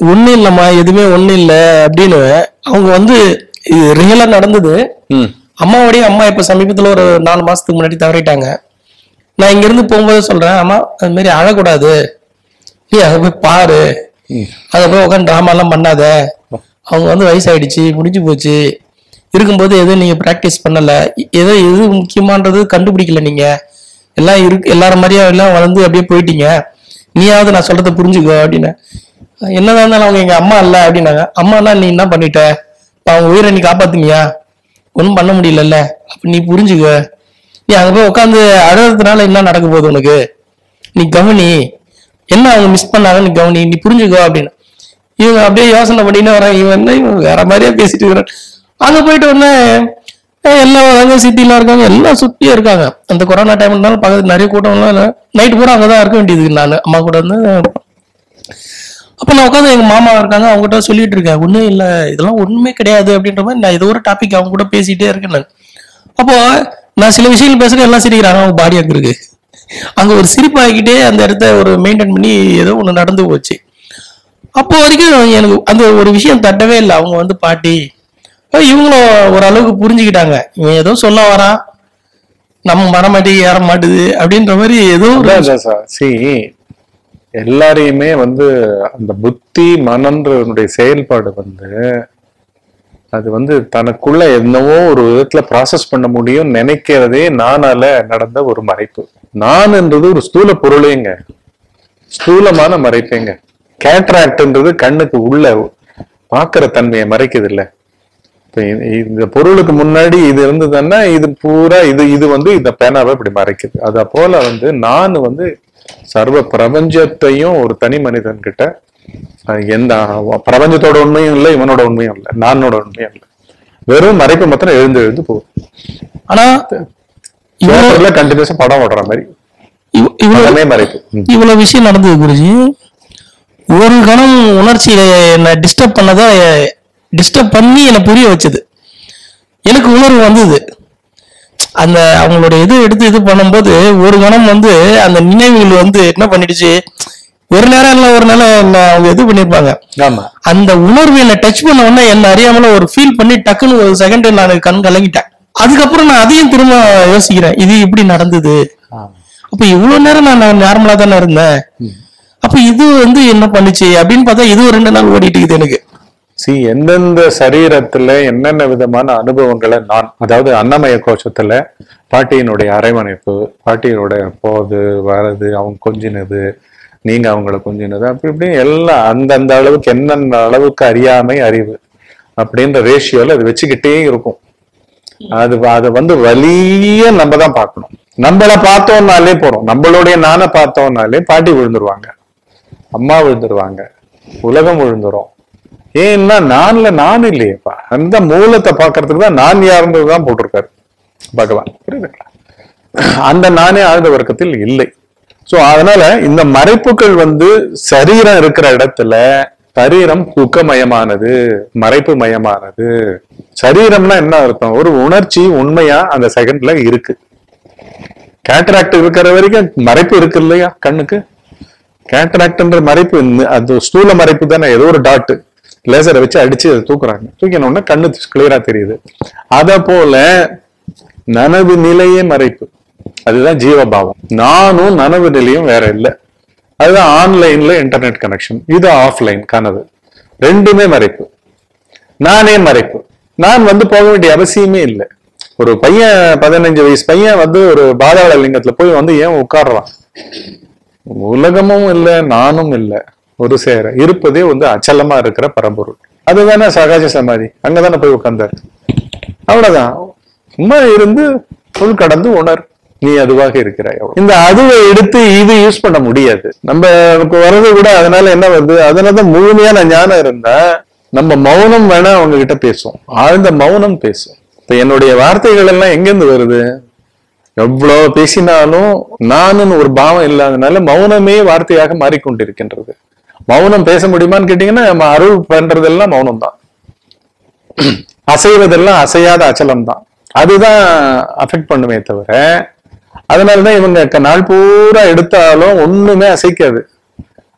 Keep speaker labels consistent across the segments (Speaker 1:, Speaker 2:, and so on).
Speaker 1: ஒண்ணும் இல்லம்மா எதுவுமே ஒண்ணும் இல்ல அப்படின்னு அவங்க வந்து இது ரியலா நடந்தது
Speaker 2: ம்
Speaker 1: அம்மாவோடய அம்மா இப்ப சமீபத்துல ஒரு நாலு மாசத்துக்கு முன்னாடி தவறிட்டாங்க நான் இங்க இருந்து போகும்போது சொல்றேன் அம்மா அது மாதிரி அழக்கூடாது நீ அங்க போய் பாரு அங்க போய் உட்காந்து ட்ராமா எல்லாம் பண்ணாத அவங்க வந்து வயசாயிடுச்சு முடிஞ்சு போச்சு இருக்கும்போது எதுவும் நீங்க பிராக்டிஸ் பண்ணல ஏதோ எது முக்கியமான்றது கண்டுபிடிக்கல நீங்க எல்லாம் இருக்கு எல்லாரும் மாதிரியும் எல்லாம் வளர்ந்து அப்படியே போயிட்டீங்க நீயாவது நான் சொல்றதை புரிஞ்சுக்கோ அப்படின்னு என்னதான் இருந்தாலும் அவங்க எங்க அம்மா இல்ல அப்படின்னாங்க அம்மானா நீ என்ன பண்ணிட்ட இப்ப அவங்க உயிரை நீ காப்பாத்துனியா ஒன்றும் பண்ண முடியலல்ல அப்ப நீ புரிஞ்சுக்க நீ அங்க போய் உட்காந்து அழுறதுனால என்ன நடக்க போகுது உனக்கு நீ கவனி என்ன அவங்க மிஸ் பண்ணாங்க நீ கவனி நீ புரிஞ்சுக்கோ அப்படின்னு இவங்க அப்படியே யோசனை பண்ணிட்டு வராங்க இவன் என்ன இவன் வேற மாதிரியே பேசிட்டு இருக்கிறான் அங்க போயிட்டு உடனே அஹ் எல்லாம் வராங்க சிட்டில இருக்காங்க எல்லாம் சுத்தியே இருக்காங்க அந்த கொரோனா டைம்னால பக்கத்துல நிறைய கூட்டம்லாம் நைட் பூரா அங்கதான் இருக்க வேண்டியது நான் அம்மா கூட வந்து அப்ப நான் உட்காந்து எங்க மாமா இருக்காங்க அவங்க கிட்ட சொல்லிட்டு இருக்கேன் ஒண்ணும் இல்ல இதெல்லாம் ஒண்ணுமே கிடையாது அப்படின்ற மாதிரி நான் ஏதோ ஒரு டாபிக் அவங்க கூட பேசிட்டே இருக்கேன் நான் அப்போ நான் சில விஷயங்கள் பேசுறேன் எல்லாம் சிரிக்கிறாங்க அவங்க பாடி அங்க இருக்கு அங்க ஒரு சிரிப்பாகிக்கிட்டே அந்த இடத்த ஒரு மெயின்டைன் பண்ணி ஏதோ ஒண்ணு நடந்து போச்சு அப்போ வரைக்கும் எனக்கு அந்த ஒரு விஷயம் தட்டவே இல்லை அவங்க வந்து பாட்டி அஹ் இவங்களும் ஓரளவுக்கு புரிஞ்சுக்கிட்டாங்க இவன் ஏதோ சொல்ல வரான் நம்ம மரமாட்டி ஏற மாட்டுது அப்படின்ற மாதிரி ஏதோ ஒரு
Speaker 2: சி எல்லாரையுமே வந்து அந்த புத்தி மனம்ன்றனுடைய செயல்பாடு வந்து அது வந்து தனக்குள்ள என்னவோ ஒரு விதத்துல ப்ராசஸ் பண்ண முடியும் நினைக்கிறதே நானால நடந்த ஒரு மறைப்பு நான்ன்றது ஒரு ஸ்தூல பொருளேங்க ஸ்தூலமான மறைப்பேங்க கேட்ராக்ட்ன்றது கண்ணுக்கு உள்ள பார்க்கிற தன்மையை மறைக்குது இல்ல இப்ப இ- இந்த பொருளுக்கு முன்னாடி இது இருந்ததுன்னா இது பூரா இது இது வந்து இந்த பேனாவை இப்படி மறைக்குது அத போல வந்து நான் வந்து சர்வ பிரபஞ்சத்தையும் ஒரு தனி மனிதன் கிட்ட அஹ், எந்த பிரபஞ்சத்தோட உண்மையும் இல்லை இவனோட உண்மையும் இல்லை நானோட உண்மையும் இல்லை வெறும் மறைப்பு மாத்திரம் எழுந்து எழுந்து போகுது
Speaker 1: ஆனா இவ்வளவு
Speaker 2: கண்டினியூஸா படம் ஓடுற மாதிரி
Speaker 1: இவ்- இவ்வளவு
Speaker 2: படமே மறைப்பு ம்.
Speaker 1: இவ்வளவு விஷயம் நடந்தது குருஜி ஒரு கணம் உணர்ச்சி என்ன டிஸ்டர்ப் பண்ணதை டிஸ்டர்ப் பண்ணி என்னை புரிய வச்சது எனக்கு உணர்வு வந்தது அந்த அவங்களோட இது எடுத்து இது பண்ணும்போது ஒரு கணம் வந்து அந்த நினைவுகள் வந்து என்ன பண்ணிடுச்சு ஒரு நேரம் இல்ல ஒரு நேரம் என்ன அவங்க இது பண்ணிருப்பாங்க
Speaker 2: ஆமா
Speaker 1: அந்த உணர்வு என்ன டச் பண்ண உடனே என்ன அறியாமல ஒரு ஃபீல் பண்ணி டக்குன்னு ஒரு செகண்ட் நான் கண் கலங்கிட்டேன் அதுக்கப்புறம் நான் அதையும் திரும்ப யோசிக்கிறேன் இது இப்படி நடந்தது அப்ப இவ்வளவு நேரம் நான் நார்மலா தானே இருந்தேன் அப்ப இது வந்து என்ன பண்ணுச்சு அப்படின்னு பார்த்தா இது ஒரு ரெண்டு நாள் ஓடிட்டு இருக்குது எனக்கு
Speaker 2: சி எந்தெந்த சரீரத்துல என்னென்ன விதமான அனுபவங்களை நான் அதாவது அன்னமய கோஷத்துல பாட்டியினுடைய அரவணைப்பு பாட்டியினுடைய போது வரது அவங்க கொஞ்சினது நீங்க அவங்கள கொஞ்சினது அப்படி இப்படி எல்லாம் அந்தந்த அளவுக்கு என்னென்ன அளவுக்கு அறியாமை அறிவு அப்படின்ற ரேஷியோல அது வச்சுக்கிட்டே இருக்கும் அது அதை வந்து வலிய நம்ம தான் பார்க்கணும் நம்மள பார்த்தோம்னாலே போறோம் நம்மளுடைய நானை பார்த்தோம்னாலே பாட்டி விழுந்துருவாங்க அம்மா விழுந்துருவாங்க உலகம் விழுந்துரும் ஏன்னா நான்ல நான் இல்லையேப்பா அந்த மூலத்தை பார்க்கறதுக்கு தான் நான் யாருன்றது தான் போட்டிருக்காரு பகவான் புரியுதுங்களா அந்த நானே ஆழ்ந்த வர்க்கத்தில் இல்லை சோ அதனால இந்த மறைப்புகள் வந்து சரீரம் இருக்கிற இடத்துல சரீரம் துக்கமயமானது மறைப்பு மயமானது சரீரம்னா என்ன அர்த்தம் ஒரு உணர்ச்சி உண்மையா அந்த செகண்ட்ல இருக்கு கேட்ராக்ட் இருக்கிற வரைக்கும் மறைப்பு இருக்கு இல்லையா கண்ணுக்கு கேட்ராக்ட்ன்ற மறைப்பு இந்த- அது ஸ்தூல மறைப்பு தானே ஏதோ ஒரு டாட் லேசரை வச்சு அடிச்சு அதை தூக்குறாங்க தூக்கின உடனே கண்ணு கிளியரா தெரியுது அத போல நனவு நிலையே மறைப்பு அதுதான் ஜீவபாவம் நானும் நனவு நிலையும் வேற இல்லை அதுதான் ஆன்லைன்ல இன்டர்நெட் கனெக்ஷன் இது ஆஃப்லைன் கனவு ரெண்டுமே மறைப்பு நானே மறைப்பு நான் வந்து போக வேண்டிய அவசியமே இல்லை ஒரு பையன் பதினஞ்சு வயசு பையன் வந்து ஒரு பாதாள லிங்கத்துல போய் வந்து ஏன் உட்கார்றான் உலகமும் இல்லை நானும் இல்லை ஒரு சேர இருப்பதே வந்து அச்சலமா இருக்கிற பரம்பொருள் அதுதானே சகாஜ சமாதி அங்கதானே போய் உட்கார்ந்தாரு அவ்வளவுதான் சும்மா இருந்து உள் கடந்து உணர் நீ அதுவாக இருக்கிறாய் அவ்வளவு. இந்த அதுவை எடுத்து இது யூஸ் பண்ண முடியாது நம்ம நமக்கு வர்றது கூட அதனால என்ன வருது அதனாலதான் முழுமையான ஞானம் இருந்தா நம்ம மௌனம் வேணா அவங்க கிட்ட பேசுவோம் ஆழ்ந்த மௌனம் பேசும் இப்ப என்னுடைய வார்த்தைகள் எல்லாம் எங்கிருந்து வருது எவ்வளவு பேசினாலும் நானுன்னு ஒரு பாவம் இல்லாதனால மௌனமே வார்த்தையாக மாறிக்கொண்டிருக்கின்றது மௌனம் பேச முடியுமான்னு கேட்டீங்கன்னா நம்ம அருள் பண்றதெல்லாம் மௌனம் தான் அசைவதெல்லாம் அசையாத அச்சலம் தான் அதுதான் அஃபெக்ட் பண்ணுமே தவிர அதனாலதான் இவங்க க- நாள் பூரா எடுத்தாலும் ஒண்ணுமே அசைக்காது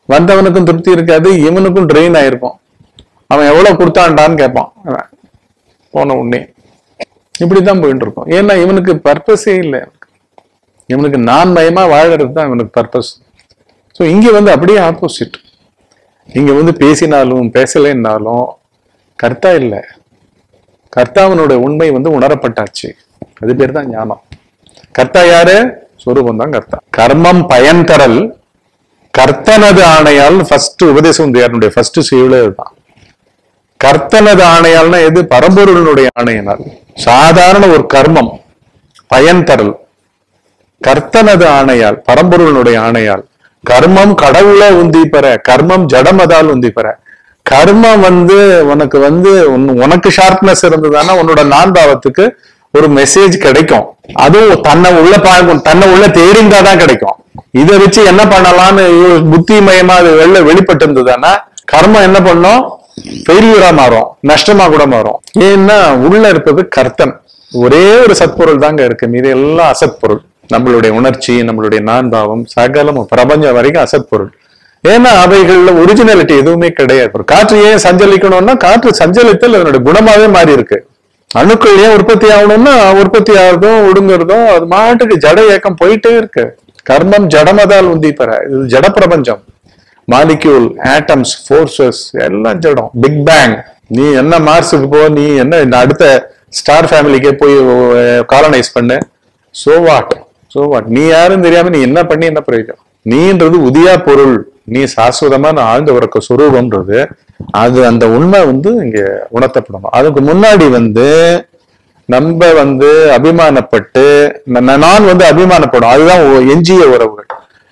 Speaker 2: வந்தவனுக்கும் திருப்தி இருக்காது இவனுக்கும் ட்ரெயின் ஆயிருக்கும் அவன் எவ்வளவு கொடுத்தான்டான்னு கேட்பான் அவன். போன உடனே இப்படித்தான் போயிட்டு இருக்கும் ஏன்னா இவனுக்கு பர்பஸே இல்லை இவனுக்கு நான் மயமா வாழறது தான் இவனுக்கு பர்பஸ் ஸோ இங்க வந்து அப்படியே ஆப்போசிட் இங்க வந்து பேசினாலும் பேசலைன்னாலும் கர்த்தா இல்லை கர்த்தாவனோட உண்மை வந்து உணரப்பட்டாச்சு அது பேர் தான் ஞானம் கர்த்தா யாரு சொரூபம் தான் கர்த்தா கர்மம் பயன் தரல் கர்த்தனது ஆணையால் ஃபர்ஸ்ட் உபதேசம் யாருடைய ஃபர்ஸ்ட் செய்யுளே இதுதான் கர்த்தனது ஆணையால்னா எது பரம்பொருளினுடைய ஆணையினால் சாதாரண ஒரு கர்மம் பயன் தரல் கர்த்தனது ஆணையால் பரம்பொருளினுடைய ஆணையால் கர்மம் கடவுளை உந்தி பெற கர்மம் ஜடமதால் உந்தி பெற கர்மம் வந்து உனக்கு வந்து உன்- உனக்கு ஷார்ப்னஸ் இருந்ததுன்னா உன்னோட நான்பாவத்துக்கு ஒரு மெசேஜ் கிடைக்கும் அதுவும் தன்னை உள்ள பார்க்கும் தன்னை உள்ள தேடிந்தாதான் கிடைக்கும் இதை வச்சு என்ன பண்ணலாம்னு யோ- புத்திமயமா அது வெளில வெளிப்பட்டு இருந்ததுன்னா கர்மம் என்ன பண்ணும் ஃபெயிலியரா மாறும் நஷ்டமா கூட மாறும் ஏன்னா உள்ள இருப்பது கர்த்தன் ஒரே ஒரு சத்பொருள் தாங்க இருக்கு மீது எல்லாம் அசத்பொருள் நம்மளுடைய உணர்ச்சி நம்மளுடைய நான்பாவம் சகலமும் பிரபஞ்சம் வரைக்கும் அசத்பொருள் ஏன்னா அவைகள்ல ஒரிஜினாலிட்டி எதுவுமே கிடையாது ஒரு காற்று ஏன் சஞ்சலிக்கணும்னா காற்று சஞ்சலித்தல் அதனுடைய குணமாவே மாறி இருக்கு அணுக்கள் ஏன் உற்பத்தி ஆகணும்னா உற்பத்தி ஆகுறதும் ஒடுங்குறதும் அது மாட்டுக்கு ஜட இயக்கம் போயிட்டே இருக்கு கர்மம் ஜடமதால் உந்தி பெற இது ஜட பிரபஞ்சம் மாலிக்யூல் ஆட்டம்ஸ் ஃபோர்ஸஸ் எல்லாம் ஜடம் பிக் பேங் நீ என்ன மார்ஸுக்கு போ நீ என்ன இந்த அடுத்த ஸ்டார் ஃபேமிலிக்கே போய் காலனைஸ் பண்ணு சோ வாட் சோ வாட் நீ யாரும் தெரியாம நீ என்ன பண்ணி என்ன பிரயோஜனம் நீன்றது உதியா பொருள் நீ சாஸ்வதமான ஆழ்ந்த உறக்க சுரூபம்ன்றது அது அந்த உண்மை வந்து இங்க உணர்த்தப்படணும் அதுக்கு முன்னாடி வந்து நம்ம வந்து அபிமானப்பட்டு ந- நான் வந்து அபிமானப்படும் அதுதான் ஒ- எஞ்சிய உறவுகள்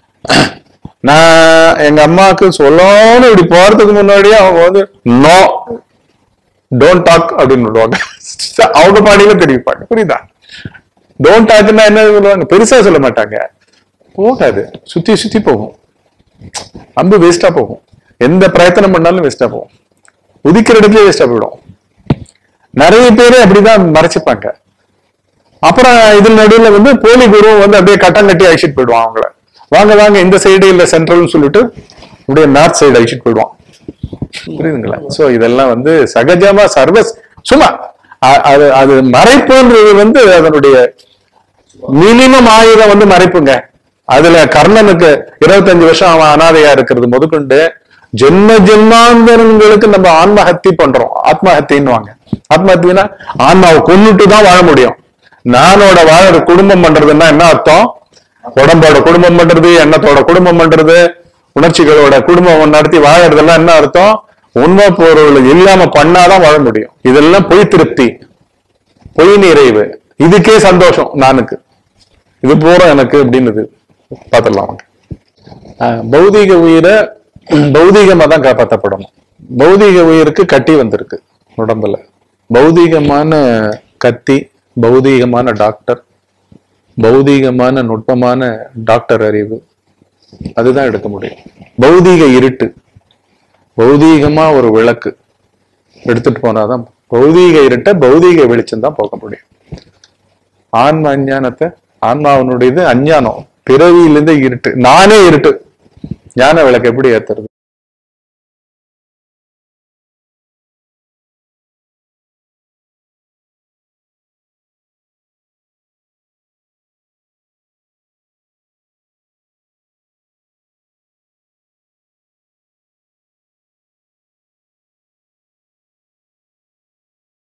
Speaker 2: நான் எங்க அம்மாவுக்கு சொல்லணும் இப்படி போறதுக்கு முன்னாடியே அவங்க வந்து நோ டோன்ட் டாக் அப்படின்னு சொல்லுவாங்க அவங்க பாடியில தெரிவிப்பாங்க புரியுதா டோன்ட் டாக்னா என்ன சொல்லுவாங்க பெருசா சொல்ல மாட்டாங்க போகாது சுத்தி சுத்தி போகும் அம்பு வேஸ்டா போகும் எந்த பிரயத்தனம் பண்ணாலும் வேஸ்டா போகும் உதிக்கிற இடத்துல வேஸ்டா போயிடும் நிறைய பேரு அப்படிதான் மறைச்சுப்பாங்க அப்புறம் இதுல நடுவுல வந்து போலி குரு வந்து அப்படியே கட்டம் கட்டி அழிச்சிட்டு போயிடுவான் அவங்கள வாங்க வாங்க இந்த சைடு இல்ல சென்ட்ரல்னு சொல்லிட்டு அப்படியே நார்த் சைடு அழிச்சிட்டு போயிடுவான் புரியுதுங்களா சோ இதெல்லாம் வந்து சகஜமா சர்வ சும்மா அ- அது அது மறைப்புன்றது வந்து அதனுடைய மினிமம் ஆயுதம் வந்து மறைப்புங்க அதுல கர்ணனுக்கு இருபத்தஞ்சு வருஷம் அவன் அனாதையா இருக்கிறது முதற்கொண்டு ஜென்ம ஜென்மாந்தரங்களுக்கு நம்ம ஆன்மஹத்தி பண்றோம் ஆத்மஹத்தின்னுவாங்க ஆத்மஹத்தினா ஆன்மாவை கொன்னுட்டு தான் வாழ முடியும் நானோட வாழ குடும்பம் பண்றதுன்னா என்ன அர்த்தம் உடம்போட குடும்பம் பண்றது எண்ணத்தோட குடும்பம் பண்றது உணர்ச்சிகளோட குடும்பம் நடத்தி வாழறதெல்லாம் என்ன அர்த்தம் உண்மை பொருள் இல்லாம பண்ணாதான் வாழ முடியும் இதெல்லாம் பொய் திருப்தி பொய் நிறைவு இதுக்கே சந்தோஷம் நானுக்கு இது பூரா எனக்கு அப்படின்னுது பார்த்துடலாம் வாங்க. ஆஹ் பௌதீக உயிரை பௌதீகமா தான் காப்பாற்றப்படணும் பௌதீக உயிருக்கு கட்டி வந்திருக்கு உடம்புல பௌதீகமான கத்தி பௌதீகமான டாக்டர் பௌதீகமான நுட்பமான டாக்டர் அறிவு அதுதான் எடுக்க முடியும் பௌதீக இருட்டு பௌதீகமா ஒரு விளக்கு எடுத்துட்டு போனாதான் பௌதீக இருட்டை பௌதீக வெளிச்சம் தான் போக முடியும் ஆன்ம அஞ்ஞானத்தை ஆன்மாவனுடையது அஞ்ஞானம் பிறவியிலிருந்து இருட்டு நானே இருட்டு ஞான விளக்கு எப்படி ஏத்துறது